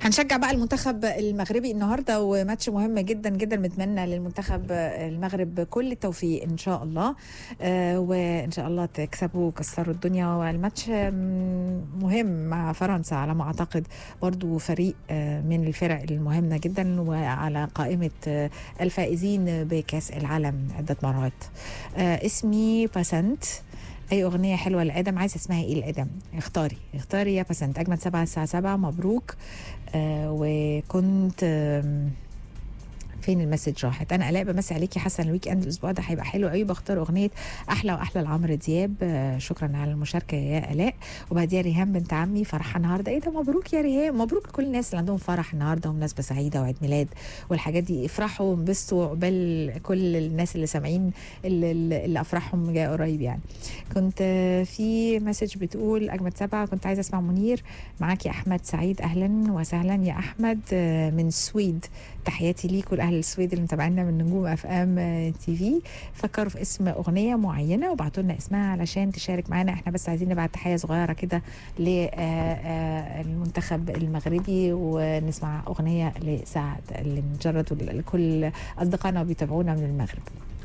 هنشجع بقى المنتخب المغربي النهارده وماتش مهم جدا جدا متمنى للمنتخب المغرب كل التوفيق ان شاء الله آه وان شاء الله تكسبوا وكسروا الدنيا والماتش مم، مهم مع فرنسا على ما اعتقد برضو فريق آه من الفرق المهمه جدا وعلى قائمه آه الفائزين بكاس العالم عده مرات آه اسمي باسنت اي اغنيه حلوه لادم عايزه اسمها ايه لادم اختاري اختاري يا بسنت اجمد سبعة الساعه سبعة مبروك آه وكنت آم، فين المسج راحت انا الاء بمسي عليكي حاسه ان الويك اند الاسبوع ده هيبقى حلو قوي بختار اغنيه احلى واحلى لعمرو دياب آه شكرا على المشاركه يا الاء وبعديها ريهام بنت عمي فرحه النهارده ايه ده مبروك يا ريهام مبروك لكل الناس اللي عندهم فرح النهارده ومناسبه سعيده وعيد ميلاد والحاجات دي افرحوا وانبسطوا عقبال كل الناس اللي سامعين اللي, اللي افراحهم جايه قريب يعني كنت آه، في مسج بتقول اجمد سبعه كنت عايزه اسمع منير معاك يا احمد سعيد اهلا وسهلا يا احمد آه، من السويد تحياتي ليك ولاهل السويد اللي متابعينا من نجوم اف ام تي في فكروا في اسم اغنيه معينه وابعتوا لنا اسمها علشان تشارك معانا احنا بس عايزين نبعت تحيه صغيره كده للمنتخب المغربي ونسمع اغنيه لسعد اللي مجرد لكل اصدقائنا وبيتابعونا من المغرب